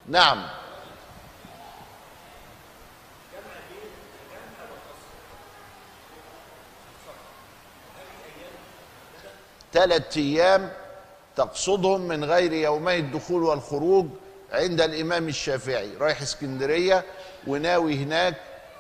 نعم ثلاث ايام تقصدهم من غير يومي الدخول والخروج عند الامام الشافعي رايح اسكندريه وناوي هناك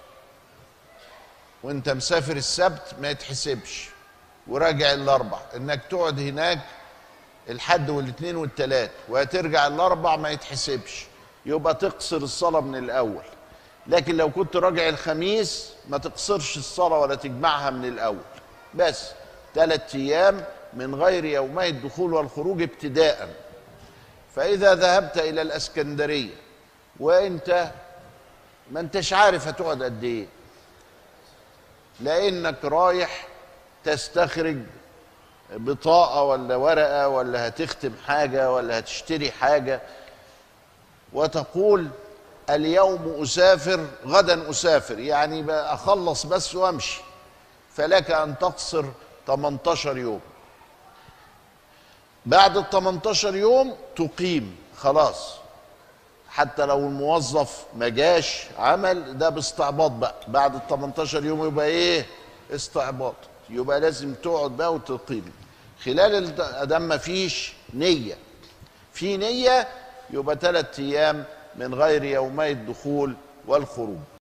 وانت مسافر السبت ما يتحسبش وراجع الاربع انك تقعد هناك الحد والاثنين والثلاث وهترجع الاربع ما يتحسبش يبقى تقصر الصلاه من الاول لكن لو كنت راجع الخميس ما تقصرش الصلاه ولا تجمعها من الاول بس ثلاث ايام من غير يومي الدخول والخروج ابتداء فاذا ذهبت الى الاسكندريه وانت ما انتش عارف هتقعد قد ايه لانك رايح تستخرج بطاقه ولا ورقه ولا هتختم حاجه ولا هتشتري حاجه وتقول اليوم اسافر غدا اسافر يعني بقى اخلص بس وامشي فلك ان تقصر 18 يوم بعد ال 18 يوم تقيم خلاص حتى لو الموظف ما جاش عمل ده باستعباط بقى بعد ال 18 يوم يبقى ايه استعباط يبقى لازم تقعد بقى وتقيم خلال ادام ما فيش نيه في نيه يبقى ثلاث ايام من غير يومي الدخول والخروج